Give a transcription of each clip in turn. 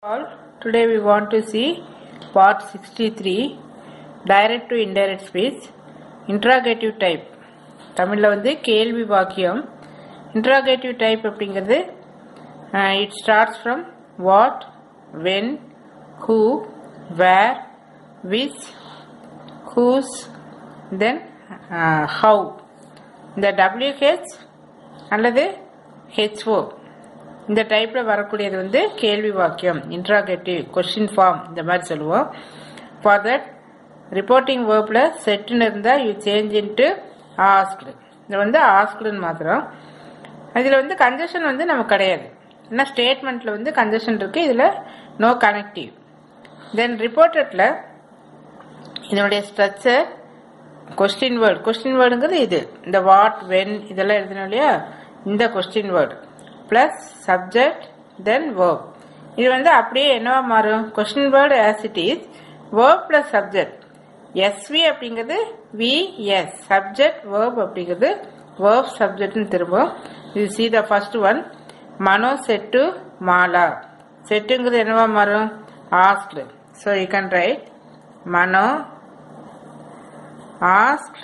all today we want to see part 63 direct to indirect speech interrogative type தமிழில் வந்து கேள்வி வாக்கியம் interrogative type அப்படிங்கிறது uh, it starts from what when who where which whose then uh, how இந்த WH அல்லது HO இந்த டைப்பில் வரக்கூடியது வந்து கேள்வி வாக்கியம் இன்ட்ராகேட்டிவ் கொஸ்டின் ஃபார்ம் இந்த மாதிரி சொல்லுவோம் ஃபார் தட் ரிப்போர்ட்டிங் வேர்பில் செட்டுன்னு இருந்தால் யூ சேஞ்ச் இன்ட்டு ஆஸ்க்டு இது வந்து ஆஸ்க்டுன்னு மாத்திரம் இதில் வந்து கன்ஜெஷன் வந்து நமக்கு கிடையாது ஏன்னா ஸ்டேட்மெண்ட்டில் வந்து கன்ஜெஷன் இருக்குது இதில் நோ கனெக்டிவ் தென் ரிப்போர்ட்டடில் இதனுடைய ஸ்ட்ரக்சர் கொஸ்டின் வேர்டு கொஸ்டின் வேர்டுங்கிறது இது இந்த வாட் வென் இதெல்லாம் எழுதணும் இல்லையா இந்த question word plus subject then verb இது வந்து அப்படியே என்னவா மாறும் question word as it is verb plus subject SV அப்படிங்கிறது வி எஸ் சப்ஜெக்ட் வேர்ப் அப்படிங்கிறது வேர்ப் சப்ஜெக்ட்னு திரும்பும் இது see the first one Mano said Mala செட்டுங்கிறது என்னவா மாறும் asked so you can write Mano ask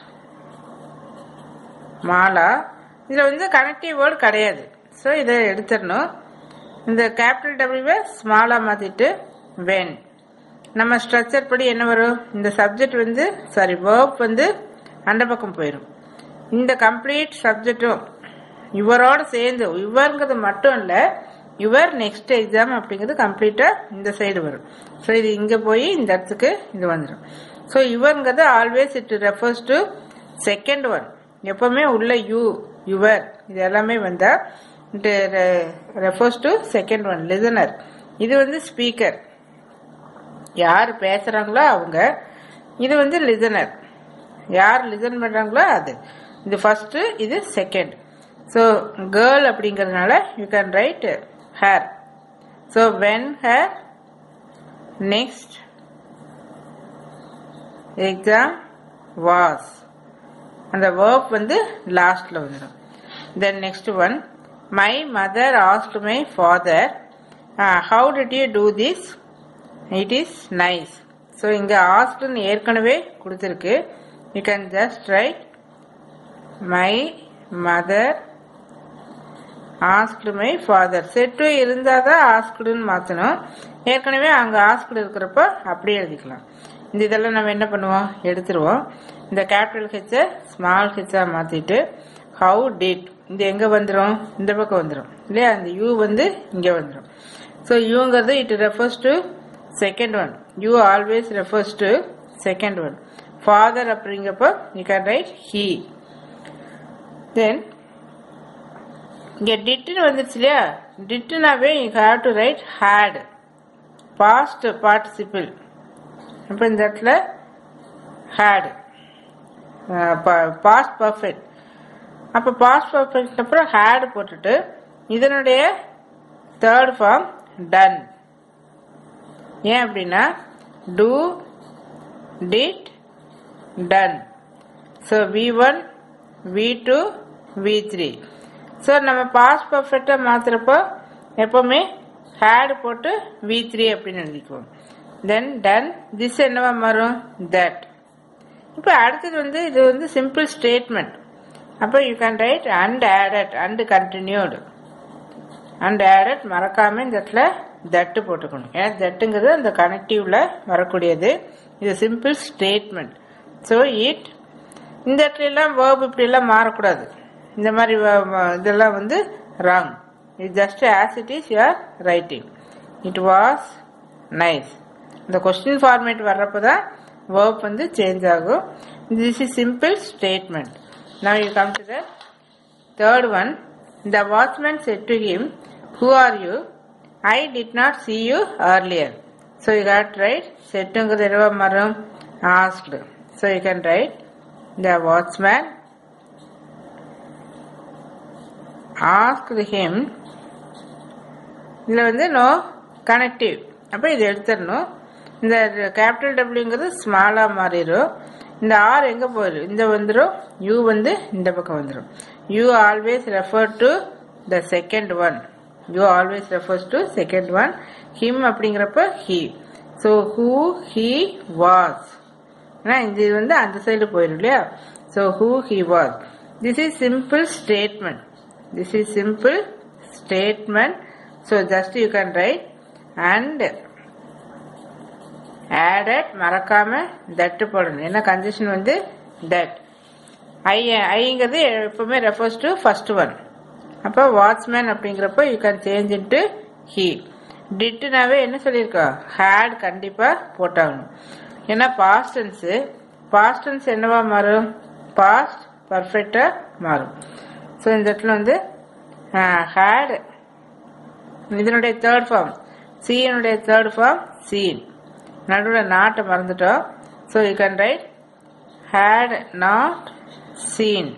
Mala இதில் வந்து கனெக்டிவ் வேர்டு கிடையாது ஸோ இதை எடுத்துடணும் இந்த கேபிட்டல் டபிள்யூவை ஸ்மாலாக மாற்றிட்டு வென் நம்ம ஸ்ட்ரக்சர் படி என்ன வரும் இந்த சப்ஜெக்ட் வந்து சாரி வேர்ப் வந்து அந்த பக்கம் போயிடும் இந்த கம்ப்ளீட் சப்ஜெக்டும் இவரோட சேர்ந்து இவருங்கிறது மட்டும் இல்லை யுவர் நெக்ஸ்ட் எக்ஸாம் அப்படிங்கிறது கம்ப்ளீட்டாக இந்த சைடு வரும் ஸோ இது இங்கே போய் இந்த இடத்துக்கு இது வந்துடும் ஸோ இவருங்கிறது always it refers to second one எப்பவுமே உள்ள யூ யுவர் இது எல்லாமே வந்தா it refers to second one listener இது வந்து ஸ்பீக்கர் யார் பேசுறாங்களோ அவங்க இது வந்து லிசனர் யார் லிசன் பண்றாங்களோ அது இது ஃபர்ஸ்ட் இது செகண்ட் ஸோ கேர்ள் அப்படிங்கறதுனால you can write her so when her next exam was அந்த வேர்ப் வந்து லாஸ்ட்ல வந்துடும் then next one my mother asked my father how did you do this it is nice so இங்கே ஆஸ்ட்னு ஏற்கனவே கொடுத்துருக்கு you can just write my mother asked my father said இருந்தால் தான் ஆஸ்க்டுன்னு மாற்றணும் ஏற்கனவே அங்கே ஆஸ்க்டு இருக்கிறப்ப அப்படியே எழுதிக்கலாம் இந்த இதெல்லாம் நம்ம என்ன பண்ணுவோம் எடுத்துருவோம் இந்த கேபிட்டல் ஹெச்சை ஸ்மால் ஹெச்சா மாற்றிட்டு ஹவு டிட் இது எங்கே வந்துடும் இந்த பக்கம் வந்துடும் இல்லையா அந்த யூ வந்து இங்கே வந்துடும் ஸோ யூங்கிறது it refers to second one you always refers to second one father அப்படிங்கப்போ you can write he then இங்கே டிட்டுன்னு வந்துருச்சு இல்லையா டிட்டுனாவே you have to write had past participle இப்போ இந்த இடத்துல ஹேடு பாஸ்ட் பர்ஃபெக்ட் அப்போ பாஸ்ட் பர்ஃபெக்ட் அப்புறம் ஹேடு போட்டுட்டு இதனுடைய தேர்ட் ஃபார்ம் டன் ஏன் அப்படின்னா do did done so V one V two V three so நம்ம பாஸ்ட் பர்ஃபெக்டாக மாற்றுறப்போ எப்போவுமே ஹேடு போட்டு வி த்ரீ அப்படின்னு எழுதிக்குவோம் தென் டன் திஸ் என்னவா மாறும் தட் இப்போ அடுத்தது வந்து இது வந்து சிம்பிள் ஸ்டேட்மெண்ட் அப்போ you can write and added and continued and added மறக்காம இந்த இடத்துல தட்டு போட்டுக்கணும் ஏன்னா தட்டுங்கிறது அந்த கனெக்டிவ்ல வரக்கூடியது இது சிம்பிள் ஸ்டேட்மெண்ட் ஸோ இட் இந்த இடத்துல எல்லாம் வேர்ப் இப்படி எல்லாம் மாறக்கூடாது இந்த மாதிரி இதெல்லாம் வந்து ராங் இது just as it is your writing it was nice இந்த கொஸ்டின் ஃபார்மேட் வர்றப்போ தான் வேர்ப் வந்து சேஞ்ச் ஆகும் this is simple statement now you come to the third one the watchman said to him who are you I did not see you earlier so you got right செட்டுங்கிறது என்னவா மாறும் asked so you can write the watchman asked him இதில் வந்து no connective அப்போ இது எடுத்துடணும் இந்த capital டபிள்யூங்கிறது ஸ்மாலாக மாறிடும் இந்த ஆர் எங்கே போயிடும் இந்த வந்துடும் யூ வந்து இந்த பக்கம் வந்துடும் you always refer to the second one you always refers to second one him அப்படிங்கிறப்ப he so who he was ஏன்னா இது வந்து அந்த சைடு போயிடும் இல்லையா so who he was this is simple statement this is simple statement so just you can write and added மறக்காம that போடணும் என்ன கன்ஜெஷன் வந்து தட் ஐ ஐங்கிறது எப்பவுமே ரெஃபர்ஸ் டு ஃபர்ஸ்ட் ஒன் அப்போ வாட்ச்மேன் அப்படிங்கிறப்ப you can change into he டிட்டுனாவே என்ன சொல்லியிருக்கோம் ஹேட் கண்டிப்பாக போட்டாகணும் ஏன்னா பாஸ்டன்ஸு பாஸ்டன்ஸ் என்னவா மாறும் பாஸ்ட் பர்ஃபெக்டாக மாறும் ஸோ இந்த இடத்துல வந்து ஹேட் இதனுடைய தேர்ட் ஃபார்ம் சீனுடைய தேர்ட் ஃபார்ம் சீன் நடுவில் நாட்டை மறந்துட்டோம் so you can write had not seen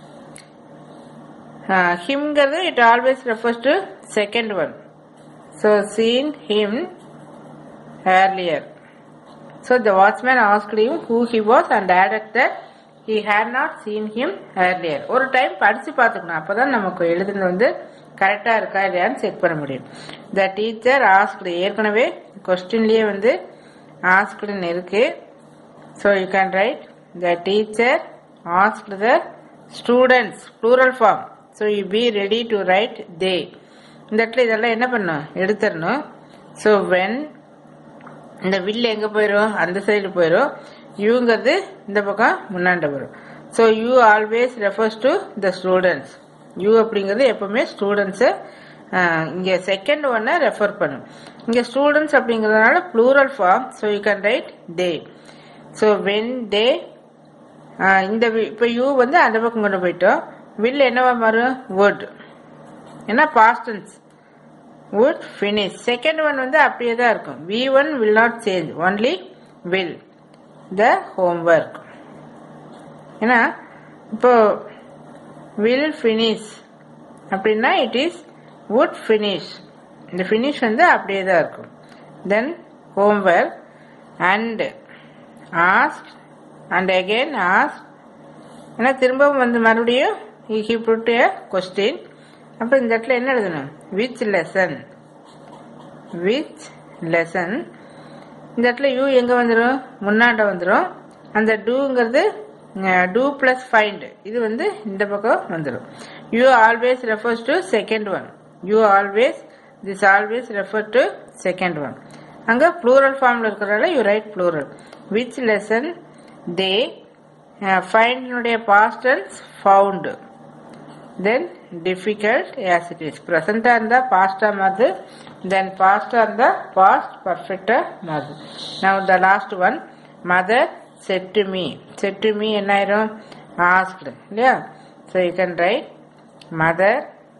ஹிம்ங்கிறது it always refers to second one so seen him earlier so the watchman asked him who he was and added that he had not seen him earlier ஒரு time படித்து பார்த்துக்கணும் அப்போ தான் நமக்கு எழுதுனது வந்து கரெக்டாக இருக்கா இல்லையான்னு செக் பண்ண முடியும் த டீச்சர் ஆஸ்க்டு ஏற்கனவே கொஸ்டின்லேயே வந்து ஆஸ்க்டுன்னு இருக்கு so you can write the teacher asked the students plural form so you be ready to write they இந்த இடத்துல இதெல்லாம் என்ன பண்ணும் எடுத்துடணும் ஸோ வென் இந்த வில்லு எங்கே போயிடும் அந்த சைடு போயிடும் யூங்கிறது இந்த பக்கம் முன்னாண்ட வரும் so you always refers to the students you அப்படிங்கிறது எப்பவுமே ஸ்டூடெண்ட்ஸை இங்கே செகண்ட் ஒன்னை ரெஃபர் பண்ணும் இங்கே ஸ்டூடெண்ட்ஸ் அப்படிங்கிறதுனால plural form so you can write they so when they இந்த இப்போ யூ வந்து அந்த பக்கம் கொண்டு போயிட்டோம் வில் என்னவா மாறும் வுட் ஏன்னா past tense would finish second one வந்து அப்படியே தான் இருக்கும் V one will not change only will the homework ஏன்னா இப்போ வில் ஃபினிஷ் அப்படின்னா இட் இஸ் வுட் ஃபினிஷ் இந்த ஃபினிஷ் வந்து அப்படியே தான் இருக்கும் then homework and ask and again ask ஏன்னா திரும்பவும் வந்து மறுபடியும் ஹி புட் ஏ கொஸ்டின் அப்போ இந்த இடத்துல என்ன எழுதணும் விச் லெசன் விச் லெசன் இந்த இடத்துல யூ எங்கே வந்துடும் முன்னாண்ட வந்துடும் அந்த டூங்கிறது டூ பிளஸ் ஃபைண்ட் இது வந்து இந்த பக்கம் வந்துடும் you always refers to second one you always this always refer to second one அங்கே ப்ளூரல் ஃபார்மில் இருக்கிறதால you write plural which lesson they ஃபைண்டினுடைய past tense found then difficult as it is ப்ரெசண்டாக இருந்தால் பாஸ்டாக மாறுது தென் பாஸ்டாக இருந்தால் பாஸ்ட் பர்ஃபெக்டாக மாறுது நான் the last one mother said to me said to me என்ன ஆயிரும் ஆஸ்க்டு இல்லையா so you can write mother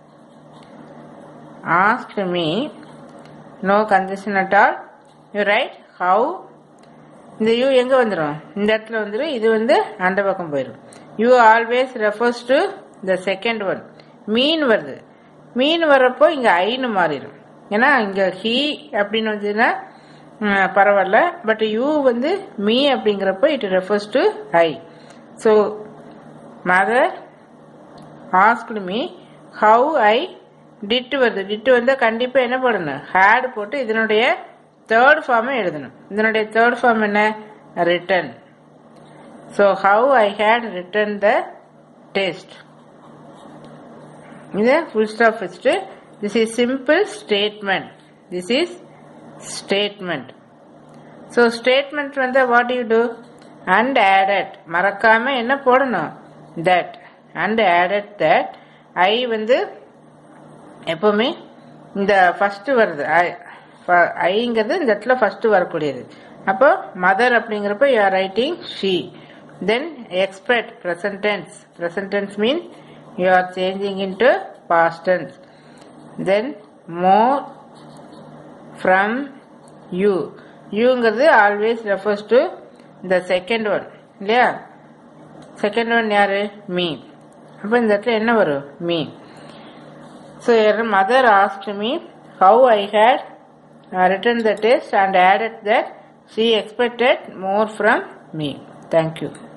asked me no conjunction at all you write how இந்த யூ எங்கே வந்துடும் இந்த இடத்துல வந்துடும் இது வந்து அந்த பக்கம் போயிடும் you always refers to the second one me வருது மீன் வர்றப்போ இங்கே ஐன்னு மாறிடும் ஏன்னா இங்கே ஹீ அப்படின்னு வந்ததுன்னா பரவாயில்ல பட் யூ வந்து மீ அப்படிங்கிறப்போ it refers to I so mother asked me how I did வருது டிட்டு வந்தால் கண்டிப்பாக என்ன போடணும் ஹேட் போட்டு இதனுடைய தேர்ட் ஃபார்மை எழுதணும் இதனுடைய தேர்ட் ஃபார்ம் என்ன written so how I had written the test இது ஃபுல் ஸ்டாப் வச்சுட்டு this is simple statement this is statement so statement வந்து what you do and added மறக்காம என்ன போடணும் that and added that I வந்து எப்பவுமே இந்த ஃபர்ஸ்ட் வருது ஐங்கிறது இந்த இடத்துல ஃபர்ஸ்ட் வரக்கூடியது அப்போ மதர் அப்படிங்கிறப்ப you are writing she then expect present tense present tense mean you are changing into past tense then more from you யூங்கிறது always refers to the second one இல்லையா செகண்ட் ஒன் யாரு me அப்போ இந்த இடத்துல என்ன வரும் me so mother asked me how I had written the test and added that she expected more from me thank you